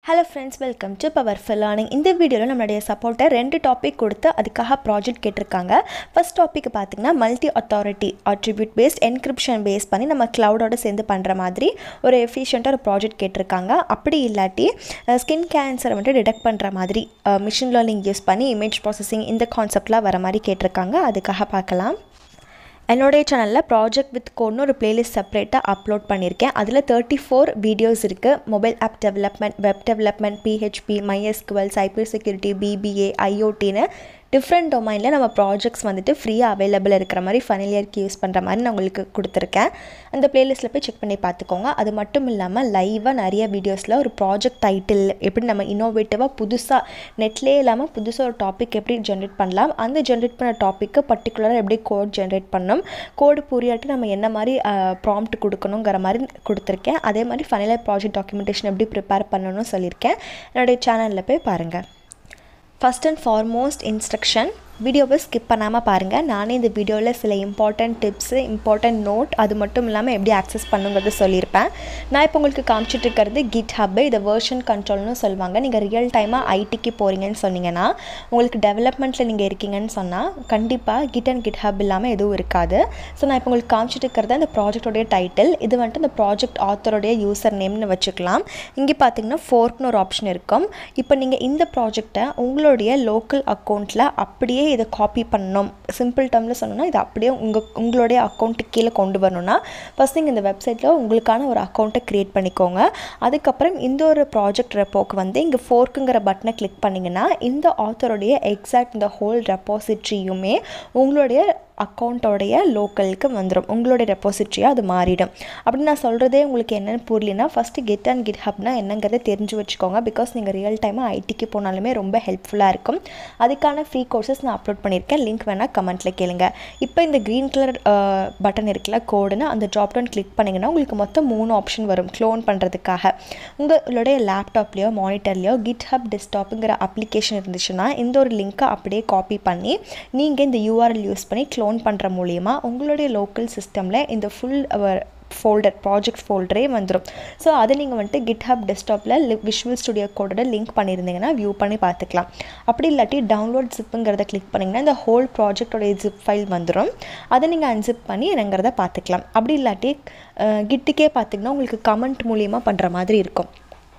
hello friends welcome to powerful learning இந்த வீடியோவில் நம்மளுடைய சப்போர்ட்டை ரெண்டு டாபிக் கொடுத்து அதுக்காக ப்ராஜெக்ட் கேட்டிருக்காங்க ஃபர்ஸ்ட் டாபிக் பார்த்திங்கன்னா multi authority attribute based encryption base பண்ணி நம்ம க்ளவுடோட சேர்ந்து பண்ணுற மாதிரி ஒரு எஃபிஷியண்ட்டாக ஒரு ப்ராஜெக்ட் கேட்டிருக்காங்க அப்படி இல்லாட்டி ஸ்கின் கேன்சரை வந்துட்டு டிடெக்ட் பண்ணுற மாதிரி மிஷின் லேர்னிங் யூஸ் பண்ணி இமேஜ் ப்ராசஸிங் இந்த கான்செப்ட்லாம் வர மாதிரி கேட்டிருக்காங்க அதுக்காக பார்க்கலாம் என்னுடைய சேனலில் ப்ராஜெக்ட் வித் கோட்னு ஒரு பிளேலிஸ்ட் செப்பரேட்டாக அப்லோட் பண்ணியிருக்கேன் அதில் தேர்ட்டி ஃபோர் வீடியோஸ் இருக்குது mobile app development web development PHP MySQL cyber security BBA ஐஓடின்னு டிஃப்ரெண்ட் டொமைனில் நம்ம ப்ராஜெக்ட்ஸ் வந்துட்டு ஃப்ரீயாக அவைலபிள் இருக்கிற மாதிரி ஃபனிலியருக்கு யூஸ் பண்ணுற மாதிரி நான் உங்களுக்கு கொடுத்துருக்கேன் அந்த பிளேலிஸ்ட்டில் போய் செக் பண்ணி பார்த்துக்கோங்க அது மட்டும் இல்லாமல் லைவாக நிறைய வீடியோஸில் ஒரு ப்ராஜெக்ட் டைட்டில் எப்படி நம்ம இன்னோவேட்டிவாக புதுசாக நெட்லேயே இல்லாமல் புதுசாக ஒரு டாபிக் எப்படி ஜென்ரேட் பண்ணலாம் அந்த ஜென்ரேட் பண்ண டாப்பிக்கு பர்டிகுலராக எப்படி கோட் ஜென்ரேட் பண்ணணும் கோடு புரியாட்டி நம்ம என்ன மாதிரி ப்ராம்ப்ட் கொடுக்கணுங்கிற மாதிரி கொடுத்துருக்கேன் அதே மாதிரி ஃபைனலாக ப்ராஜெக்ட் டாக்குமெண்டேஷன் எப்படி ப்ரிப்பேர் பண்ணணும்னு சொல்லியிருக்கேன் என்னுடைய சேனலில் போய் பாருங்கள் ஃபஸ்ட் அண்ட் ஃபார்மோஸ்ட் இன்ஸ்ட்ரக்ஷன் வீடியோவை ஸ்கிப் பண்ணாமல் பாருங்கள் நானே இந்த வீடியோவில் சில இம்பார்ட்டண்ட் டிப்ஸு இம்பார்ட்டண்ட் நோட் அது மட்டும் இல்லாமல் எப்படி ஆக்சஸ் பண்ணுங்கிறது சொல்லியிருப்பேன் நான் இப்போ உங்களுக்கு காமிச்சிட்டு இருக்கிறது கிட் ஹப்பு இதை வேர்ஷன் கண்ட்ரோல்னு சொல்லுவாங்க நீங்கள் ரியல் டைமாக ஐடிக்கு போகிறீங்கன்னு சொன்னீங்கன்னா உங்களுக்கு டெவலப்மெண்ட்டில் நீங்கள் இருக்கீங்கன்னு சொன்னால் கண்டிப்பாக கிட் அண்ட் கிட் ஹப் இல்லாமல் எதுவும் இருக்காது ஸோ நான் இப்போ உங்களுக்கு காமிச்சிட்டு இருக்கிறது அந்த ப்ராஜெக்டோடைய டைட்டில் இது வந்துட்டு இந்த ப்ராஜெக்ட் ஆத்தருடைய யூசர் நேம்னு வச்சுக்கலாம் இங்கே பார்த்தீங்கன்னா ஃபோர்க்னு ஒரு ஆப்ஷன் இருக்கும் இப்போ நீங்கள் இந்த ப்ராஜெக்டை உங்களுடைய லோக்கல் அக்கௌண்ட்டில் அப்படியே இதை காப்பி பண்ணணும் சிம்பிள் டேர்மில் சொன்னோன்னா இதை அப்படியே உங்கள் உங்களுடைய அக்கௌண்ட்டுக்கு கீழே கொண்டு வரணும்னா ஃபஸ்ட் நீங்கள் இந்த வெப்சைட்டில் உங்களுக்கான ஒரு அக்கௌண்ட்டை க்ரியேட் பண்ணிக்கோங்க அதுக்கப்புறம் இந்த ஒரு ப்ராஜெக்ட் ரெப்போக்கு வந்து இங்கே ஃபோர்க்குங்கிற பட்டனை கிளிக் பண்ணிங்கன்னா இந்த ஆத்தருடைய எக்ஸாக்ட் இந்த ஹோல் ரெப்பாசிட்ரியுமே உங்களுடைய அக்கௌண்ட்டோடைய லோக்கலுக்கு வந்துடும் உங்களுடைய ரெப்பாசிட்ரியாக அது மாறிடும் அப்படி நான் சொல்கிறதே உங்களுக்கு என்னென்னு புரியலனா ஃபஸ்ட்டு கெட் அண்ட் கிட் ஹப்னா என்னங்கிறத தெரிஞ்சு வச்சுக்கோங்க பிகாஸ் நீங்கள் ரியல் டைமாக ஐடிக்கு போனாலுமே ரொம்ப ஹெல்ப்ஃபுல்லாக இருக்கும் அதுக்கான ஃப்ரீ கோர்சஸ் நான் அப்லோட் பண்ணியிருக்கேன் லிங்க் வேணால் கமெண்ட்டில் கேளுங்க இப்போ இந்த க்ரீன் கலர் பட்டன் இருக்குல்ல கோடுன்னு அந்த ட்ராப் டவுன் கிளிக் பண்ணிங்கன்னா உங்களுக்கு மொத்தம் மூணு ஆப்ஷன் வரும் க்ளோன் பண்ணுறதுக்காக உங்களுடைய லேப்டாப்லேயோ மானிட்டர்லேயோ கிட் ஹப் டெஸ்க்டாப்புங்கிற அப்ளிகேஷன் இருந்துச்சுன்னா இந்த ஒரு லிங்க்கை அப்படியே காப்பி பண்ணி நீங்கள் இந்த யூஆர்எல் யூஸ் பண்ணி க்ளோன் பண்ணுற மூலிமா உங்களுடைய லோக்கல் சிஸ்டமில் இந்த ஃபுல் ஃபோல்டர் ப்ராஜெக்ட் ஃபோல்டரே வந்துடும் ஸோ அதை நீங்கள் வந்துட்டு கிட்ஹப் டெஸ்க்டாப்பில் விஷுவல் ஸ்டுடியோ கோடோட லிங்க் பண்ணியிருந்தீங்கன்னா வியூ பண்ணி பார்த்துக்கலாம் அப்படி இல்லாட்டி டவுன்லோட் ஜிப்புங்கிறத கிளிக் பண்ணிங்கன்னா இந்த ஹோல் ப்ராஜெக்டோடைய ஜிப் ஃபைல் வந்துடும் அதை நீங்கள் அன்சிப் பண்ணி என்னங்கிறத பார்த்துக்கலாம் அப்படி இல்லாட்டி கிட்டுக்கே பார்த்திங்கன்னா உங்களுக்கு கமெண்ட் மூலியமாக பண்ணுற மாதிரி இருக்கும்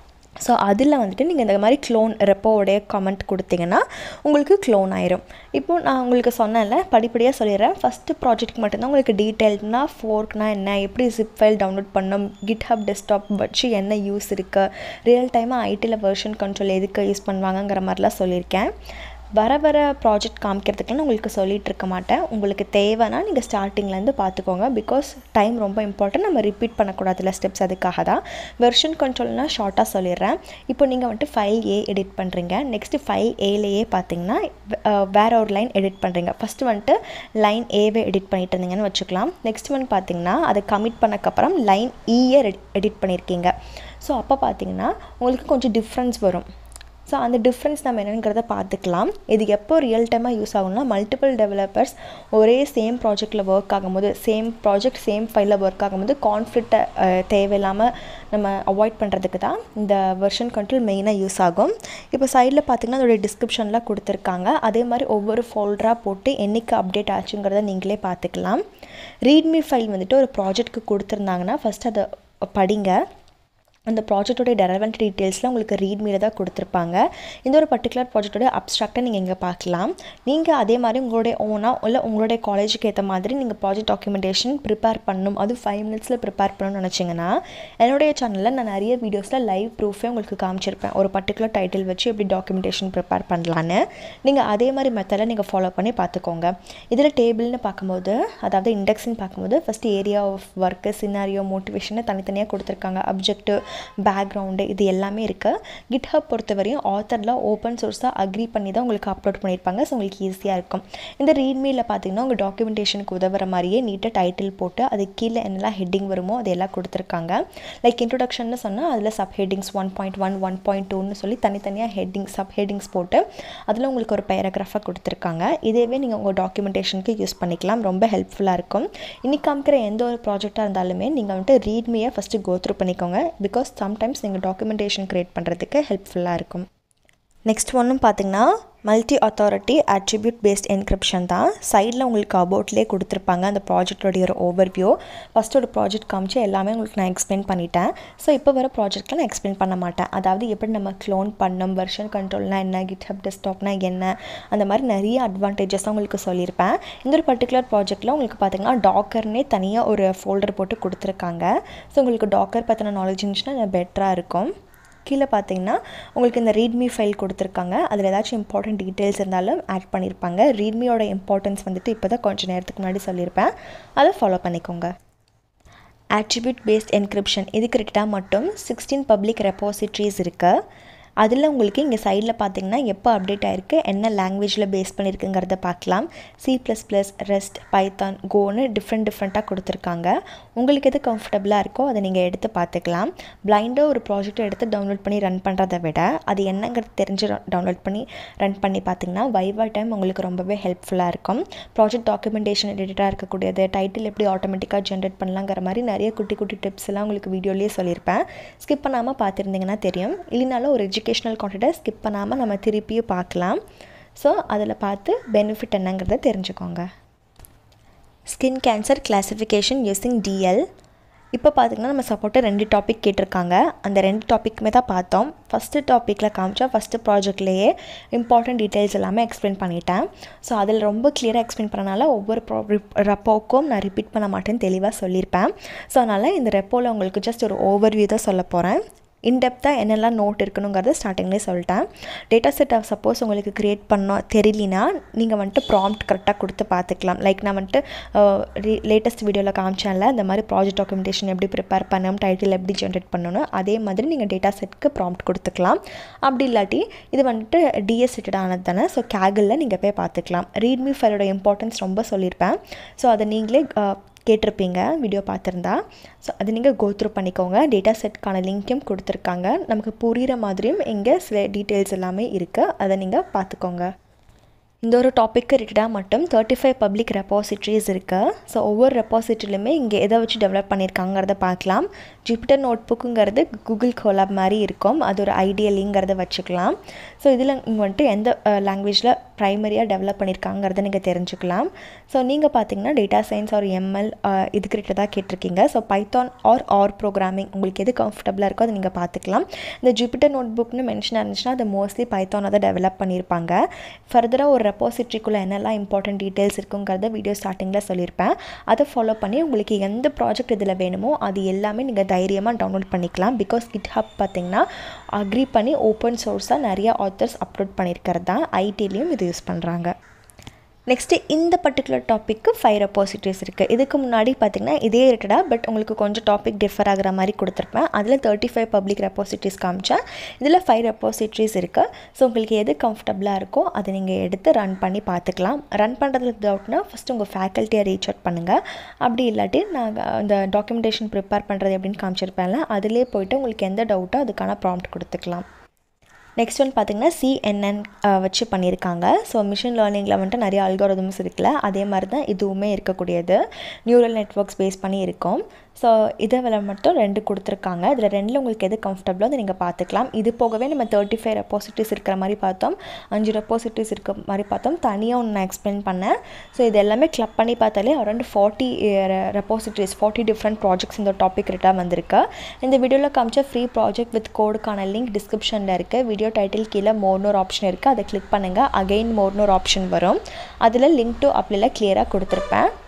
ஸோ அதில் வந்துட்டு நீங்கள் இந்த மாதிரி க்ளோன் ரெப்போவுடைய கமெண்ட் கொடுத்தீங்கன்னா உங்களுக்கு க்ளோன் ஆயிரும் இப்போது நான் உங்களுக்கு சொன்னேன்ல படிப்படியாக சொல்லிடுறேன் ஃபஸ்ட்டு ப்ராஜெக்ட் மட்டும்தான் உங்களுக்கு டீட்டெயில்னா ஃபோர்க்னா என்ன எப்படி ஜிப் ஃபைல் டவுன்லோட் பண்ணணும் கிட் ஹப் டெஸ்க்டாப் வச்சு என்ன யூஸ் இருக்குது ரியல் டைமாக ஐடியில் வெர்ஷன் கண்ட்ரோல் எதுக்கு யூஸ் பண்ணுவாங்கங்கிற மாதிரிலாம் சொல்லியிருக்கேன் வர வர ப்ராஜெக்ட் காமிக்கிறதுக்குலாம் உங்களுக்கு சொல்லிகிட்டு இருக்க மாட்டேன் உங்களுக்கு தேவைன்னா நீங்கள் ஸ்டார்டிங்லேருந்து பார்த்துக்கோங்க பிகாஸ் டைம் ரொம்ப இம்பார்ட்டன்ட் நம்ம ரிப்பீட் பண்ணக்கூடாதுல ஸ்டெப்ஸ் அதுக்காக தான் வெர்ஷன் கண்ட்ரோல்னால் ஷார்ட்டாக சொல்லிடுறேன் இப்போ நீங்கள் வந்துட்டு ஃபைல் ஏ எடிட் பண்ணுறீங்க நெக்ஸ்ட்டு ஃபைல் ஏலேயே பார்த்தீங்கன்னா வேற ஒரு லைன் எடிட் பண்ணுறீங்க ஃபஸ்ட்டு வந்துட்டு லைன் ஏவை எடிட் பண்ணிட்டு இருந்தீங்கன்னு வச்சுக்கலாம் நெக்ஸ்ட் ஒன் பார்த்தீங்கன்னா அதை கமிட் பண்ணக்கப்புறம் லைன் ஈயை எடிட் பண்ணியிருக்கீங்க ஸோ அப்போ பார்த்தீங்கன்னா உங்களுக்கு கொஞ்சம் டிஃப்ரென்ஸ் வரும் ஸோ அந்த டிஃப்ரென்ஸ் நம்ம என்னங்கிறத பார்த்துக்கலாம் இது எப்போ ரியல் டைமாக யூஸ் ஆகும்னா மல்டிபிள் டெவலப்பர்ஸ் ஒரே சேம் ப்ராஜெக்டில் ஒர்க் ஆகும்போது சேம் ப்ராஜெக்ட் சேம் ஃபைலில் ஒர்க் ஆகும்போது கான்ஃப்ளிக்டை தேவையில்லாமல் நம்ம அவாய்ட் பண்ணுறதுக்கு தான் இந்த வெர்ஷன் கண்ட்ரோல் மெயினாக யூஸ் ஆகும் இப்போ சைடில் பார்த்திங்கன்னா அதோடைய டிஸ்கிரிப்ஷனில் கொடுத்துருக்காங்க அதே மாதிரி ஒவ்வொரு ஃபோல்டராக போட்டு என்றைக்கு அப்டேட் ஆச்சுங்கிறத நீங்களே பார்த்துக்கலாம் ரீட்மி ஃபைல் வந்துட்டு ஒரு ப்ராஜெக்ட்க்கு கொடுத்துருந்தாங்கன்னா ஃபஸ்ட் அதை படிங்க அந்த ப்ராஜெக்டோடைய டெரவெண்ட் டீட்டெயில்ஸில் உங்களுக்கு ரீட்மியில் தான் கொடுத்துருப்பாங்க இந்த ஒரு பர்டிகுலர் ப்ராஜெக்டோட அப்ஸ்ட்ராக்டை நீங்கள் இங்கே பார்க்கலாம் நீங்கள் அதே மாதிரி உங்களுடைய ஓனாக இல்லை உங்களுடைய காலேஜுக்கு ஏற்ற மாதிரி நீங்கள் ப்ராஜெக்ட் டாக்குமெண்டேஷன் ப்ரிப்பேர் பண்ணணும் அது ஃபைவ் மினிட்ஸில் ப்ரிப்பேர் பண்ணணும்னு நினச்சிங்கன்னா என்னுடைய சேனலில் நான் நிறைய வீடியோஸில் லைவ் ப்ரூஃபே உங்களுக்கு காமிச்சிருப்பேன் ஒரு பர்டிகுலர் டைட்டில் வச்சு எப்படி டாக்குமெண்டேஷன் ப்ரிப்பேர் பண்ணலான்னு நீங்கள் அதே மாதிரி மெத்தடில் நீங்கள் ஃபாலோ பண்ணி பார்த்துக்கோங்க இதில் டேபிள்னு பார்க்கும்போது அதாவது இண்டெக்ஸ்னு பார்க்கும்போது first area of work scenario மோட்டிவேஷனை தனித்தனியாக கொடுத்துருக்காங்க அப்ஜெக்டிவ் பேக்ரவுண்டு இது எல்லாமே இருக்குது கிட்ஹப் பொறுத்தவரையும் ஆத்தரில் ஓப்பன் சோர்ஸாக அக்ரி பண்ணி தான் உங்களுக்கு அப்லோட் பண்ணியிருப்பாங்க ஸோ உங்களுக்கு ஈஸியாக இருக்கும் இந்த ரீட்மியில் பார்த்தீங்கன்னா உங்கள் டாக்குமெண்டேஷனுக்கு உதவுற மாதிரியே நீட்டாக டைட்டில் போட்டு அது கீழே என்னெல்லாம் ஹெட்டிங் வருமோ அதெல்லாம் கொடுத்துருக்காங்க லைக் இன்ட்ரொடக்ஷன் சொன்னால் அதில் sub headings one point one one point டூன்னு சொல்லி தனித்தனியாக ஹெட்டிங் சப் ஹெட்டிங்ஸ் போட்டு அதில் உங்களுக்கு ஒரு பேராகிராஃபாக கொடுத்துருக்காங்க இதேவே நீங்கள் உங்கள் டாக்குமெண்டேஷனுக்கு யூஸ் பண்ணிக்கலாம் ரொம்ப ஹெல்ப்ஃபுல்லாக இருக்கும் இன்றைக்கி காமிக்கிற எந்த ஒரு ப்ராஜெக்டாக இருந்தாலுமே நீங்கள் வந்துட்டு ரீட்மியை ஃபஸ்ட்டு கோத்ரூ பண்ணிக்கோங்க பிகாஸ் பிகாஸ் சம்டைம்ஸ் நீங்கள் டாக்குமெண்டேஷன் க்ரியேட் பண்ணுறதுக்கு ஹெல்ப்ஃபுல்லாக இருக்கும் நெக்ஸ்ட் ஒன்றும் பார்த்தீங்கன்னா multi authority attribute based encryption தான் சைடில் உங்களுக்கு அபவுட்லேயே கொடுத்துருப்பாங்க அந்த ப்ராஜெக்டோடைய ஒரு ஓவர்வியூ ஃபஸ்ட்டு ஒரு ப்ராஜெக்ட் காமிச்சு எல்லாமே உங்களுக்கு நான் எக்ஸ்பிளைன் பண்ணிட்டேன் ஸோ இப்போ வர ப்ராஜெக்ட்டில் நான் எக்ஸ்பிளைன் பண்ண மாட்டேன் அதாவது எப்படி நம்ம க்ளோன் பண்ணோம் வெர்ஷன் கண்ட்ரோல்னா என்ன கிட்ஹப் டெஸ்க்டாப்னா என்ன அந்த மாதிரி நிறைய அட்வான்டேஜஸ் தான் உங்களுக்கு சொல்லியிருப்பேன் இந்த ஒரு பர்டிகுலர் ப்ராஜெக்ட்டில் உங்களுக்கு பார்த்தீங்கன்னா டாக்கர்னே தனியாக ஒரு ஃபோல்டர் போட்டு கொடுத்துருக்காங்க ஸோ உங்களுக்கு டாக்கர் பற்றின நாலேஜ் இருந்துச்சுன்னா பெட்டராக இருக்கும் கீழே பார்த்தீங்கன்னா உங்களுக்கு இந்த ரீட்மி ஃபைல் கொடுத்துருக்காங்க அதில் ஏதாச்சும் இம்பார்ட்டன்ட் டீட்டெயில்ஸ் இருந்தாலும் ஆட் பண்ணியிருப்பாங்க ரீட்மியோட இம்பார்ட்டன்ஸ் வந்துட்டு இப்போ தான் கொஞ்சம் நேரத்துக்கு முன்னாடி சொல்லியிருப்பேன் அதை ஃபாலோ பண்ணிக்கோங்க ஆட்ரிபியூட் பேஸ்ட் என்கிரிப்ஷன் இதுக்கு ரிட்டாக மட்டும் சிக்ஸ்டீன் பப்ளிக் ரெப்பாசிட்ரிஸ் இருக்குது அதில் உங்களுக்கு இங்கே சைடில் பார்த்தீங்கன்னா எப்போ அப்டேட் ஆகிருக்கு என்ன லாங்குவேஜில் பேஸ் பண்ணியிருக்குங்கிறத பார்க்கலாம் C plus plus Rust Python கோன்னு டிஃப்ரெண்ட் டிஃப்ரெண்ட்டாக கொடுத்துருக்காங்க உங்களுக்கு எது கம்ஃபர்டபுளாக இருக்கோ அதை நீங்கள் எடுத்து பார்த்துக்கலாம் பிளைண்டாக ஒரு ப்ராஜெக்ட் எடுத்து டவுன்லோட் பண்ணி ரன் பண்ணுறதை விட அது என்னங்கிறது தெரிஞ்சு டவுன்லோட் பண்ணி ரன் பண்ணி பார்த்தீங்கன்னா வைவா டைம் உங்களுக்கு ரொம்பவே ஹெல்ப்ஃபுல்லாக இருக்கும் ப்ராஜெக்ட் டாக்குமெண்டேஷன் எடிட்டாக இருக்கக்கூடியது டைட்டில் எப்படி ஆட்டோமேட்டிக்காக ஜென்ரேட் பண்ணலாங்கிற மாதிரி நிறைய குட்டி குட்டி டிப்ஸ் எல்லாம் உங்களுக்கு வீடியோலேயே சொல்லியிருப்பேன் ஸ்கிப் பண்ணாமல் பார்த்துருந்தீங்கன்னா தெரியும் இல்லைனாலும் ஒரு எஜுகேஷ்னல் கான்டென்ட்டை ஸ்கிப் பண்ணாமல் நம்ம திருப்பியும் பார்க்கலாம் ஸோ அதில் பார்த்து பெனிஃபிட் என்னங்கிறத தெரிஞ்சுக்கோங்க skin cancer classification using DL இப்போ பார்த்திங்கன்னா நம்ம சப்போர்ட்டு ரெண்டு டாபிக் கேட்டிருக்காங்க அந்த ரெண்டு டாப்பிக்குமே தான் பார்த்தோம் ஃபஸ்ட்டு டாப்பிக்கில் காமிச்சா ஃபஸ்ட்டு ப்ராஜெக்ட்லேயே இம்பார்ட்டன்ட் டீட்டெயில்ஸ் எல்லாமே எக்ஸ்பிளைன் பண்ணிட்டேன் ஸோ அதில் ரொம்ப கிளியராக எக்ஸ்பிளைன் பண்ணனால ஒவ்வொரு ப்ரா ரெப்போக்கும் நான் ரிப்பீட் பண்ண மாட்டேன்னு தெளிவாக சொல்லியிருப்பேன் ஸோ அதனால் இந்த ரெப்போவில் உங்களுக்கு ஜஸ்ட் ஒரு ஓவர்வியூ தான் சொல்ல போகிறேன் இன்டெப்த்தாக என்னெல்லாம் நோட் இருக்கணுங்கிறத ஸ்டார்டிங்லேயே சொல்லிட்டேன் டேட்டா செட்டை சப்போஸ் உங்களுக்கு க்ரியேட் பண்ணோம் தெரியலனா நீங்கள் வந்துட்டு ப்ராம்ப்ட் கரெக்டாக கொடுத்து பார்த்துக்கலாம் லைக் நான் வந்துட்டு லேட்டஸ்ட் வீடியோவில் காமிச்சேன்ல இந்த மாதிரி ப்ராஜெக்ட் டாக்குமெண்டேஷன் எப்படி ப்ரிப்பேர் பண்ணணும் டைட்டில் எப்படி ஜென்ரேட் பண்ணணும் அதே மாதிரி நீங்கள் டேட்டா செட்க்கு ப்ராம்ப்ட் கொடுத்துக்கலாம் அப்படி இல்லாட்டி இது வந்துட்டு டிஎஸ் செட்டடானது தானே ஸோ கேகிளில் நீங்கள் போய் பார்த்துக்கலாம் ரீட்மி ஃபைலோட இம்பார்ட்டன்ஸ் ரொம்ப சொல்லியிருப்பேன் ஸோ அதை நீங்களே கேட்டிருப்பீங்க வீடியோ பார்த்துருந்தா ஸோ அது நீங்கள் கோத்ரூ பண்ணிக்கோங்க டேட்டா செட்கான லிங்க்கும் கொடுத்துருக்காங்க நமக்கு புரிகிற மாதிரியும் இங்கே சில டீட்டெயில்ஸ் எல்லாமே இருக்குது அதை நீங்கள் பார்த்துக்கோங்க இந்த ஒரு டாப்பிக்கு ரிலேட்டடாக மட்டும் தேர்ட்டி ஃபைவ் பப்ளிக் ரெப்பாசிட்ரிஸ் இருக்குது ஸோ ஒவ்வொரு ரெப்பாசிட்ரிலுமே இங்கே எதை வச்சு டெவலப் பண்ணியிருக்காங்கிறத பார்க்கலாம் ஜூபிட்டர் நோட் புக்குங்கிறது கூகுள் கோலாப் மாதிரி இருக்கும் அது ஒரு ஐடியலிங்கிறத வச்சுக்கலாம் ஸோ இதில் இங்கே வந்துட்டு எந்த லாங்குவேஜில் ப்ரைமரியாக டெவலப் பண்ணியிருக்காங்கிறத நீங்கள் தெரிஞ்சுக்கலாம் ஸோ நீங்கள் பார்த்தீங்கன்னா டேட்டா சயின்ஸ் ஆர் எம்எல் இதுக்கு ரிலேட்டடாக கேட்டிருக்கீங்க so Python R R programming உங்களுக்கு எது கம்ஃபர்டபுளாக இருக்கோ அதை நீங்கள் பார்த்துக்கலாம் இந்த ஜூபிட்டர் நோட் புக்னு மென்ஷன் இருந்துச்சுன்னா அது மோஸ்ட்லி பைத்தானை தான் டெவலப் பண்ணியிருப்பாங்க ஃபர்தராக ஒரு ரெப்பாசிட்ரிக்குள்ளே என்னெல்லாம் இம்பார்ட்டன்ட் டீட்டெயில்ஸ் இருக்குங்கிறத வீடியோ ஸ்டார்டிங்கில் சொல்லியிருப்பேன் அதை ஃபாலோ பண்ணி உங்களுக்கு எந்த ப்ராஜெக்ட் இதில் வேணுமோ அது எல்லாமே நீங்கள் தைரியமாக டவுன்லோட் பண்ணிக்கலாம் பிகாஸ் கிட் ஹப் பார்த்திங்கன்னா அக்ரி பண்ணி ஓப்பன் சோர்ஸாக நிறைய ஆத்தர்ஸ் அப்லோட் பண்ணியிருக்கிறது தான் ஐடிலையும் இது யூஸ் பண்ணுறாங்க நெக்ஸ்ட்டு இந்த பர்டிகுலர் டாப்பிக்கு ஃபைவ் ரெப்பாசிட்டரிஸ் இருக்குது இதுக்கு முன்னாடி பார்த்திங்கன்னா இதே ரிலேட்டடாக பட் உங்களுக்கு கொஞ்சம் டாபிக் டிஃபர் ஆகிற மாதிரி கொடுத்துருப்பேன் அதில் தேர்ட்டி ஃபைவ் பப்ளிக் ரெப்பாசிட்டரிஸ் காமிச்சேன் இதில் ஃபைவ் ரெப்பாசிட்டரிஸ் இருக்குது ஸோ உங்களுக்கு எது கம்ஃபர்டபுளாக இருக்கோ அதை நீங்கள் எடுத்து ரன் பண்ணி பார்த்துக்கலாம் ரன் பண்ணுறதுல டவுட்னா ஃபஸ்ட்டு உங்கள் ஃபேக்கல்ட்டியை ரீச் அவுட் பண்ணுங்கள் அப்படி இல்லாட்டி நாங்கள் அந்த டாக்குமெண்டேஷன் ப்ரிப்பேர் பண்ணுறது எப்படின்னு காமிச்சிருப்பேன்ல அதிலே போய்ட்டு உங்களுக்கு எந்த டவுட்டோ அதுக்கான ப்ராம்ப்ட் கொடுத்துக்கலாம் நெக்ஸ்ட் ஒன் பார்த்திங்கன்னா சிஎன்என் வச்சு பண்ணியிருக்காங்க ஸோ மிஷின் லேர்னிங்கில் வந்துட்டு நிறைய அல்காரதம்ஸ் இருக்குல்ல அதே மாதிரி தான் இதுவுமே இருக்கக்கூடியது நியூரல் நெட்ஒர்க்ஸ் பேஸ் பண்ணி இருக்கும் ஸோ இதை வில மட்டும் ரெண்டு கொடுத்துருக்காங்க இதில் ரெண்டில் உங்களுக்கு எது கம்ஃபர்டபுளோ அதை நீங்கள் பார்த்துக்கலாம் இது போகவே நம்ம தேர்ட்டி ஃபைவ் ரெப்பாசிட்டிஸ் இருக்கிற மாதிரி பார்த்தோம் அஞ்சு ரெப்பாசிட்டிஸ் இருக்க மாதிரி பார்த்தோம் தனியாக ஒன்று நான் எக்ஸ்பிளைன் பண்ணேன் ஸோ இது எல்லாமே கிளப் பண்ணி பார்த்தாலே around forty repositories forty different projects இந்த டாபிக் ரிட்டாக வந்திருக்கு இந்த வீடியோவில் காமிச்ச ஃப்ரீ ப்ராஜெக்ட் வித் கோடுக்கான லிங்க் டிஸ்கிரிப்ஷனில் இருக்குது வீடியோ டைட்டில் கீழே மோர்னு ஒரு ஆப்ஷன் இருக்குது அதை கிளிக் பண்ணுங்கள் அகெயின் மோர்னு ஒரு ஆப்ஷன் வரும் அதில் லிங்க் டு அப்ளில் கிளியராக கொடுத்துருப்பேன்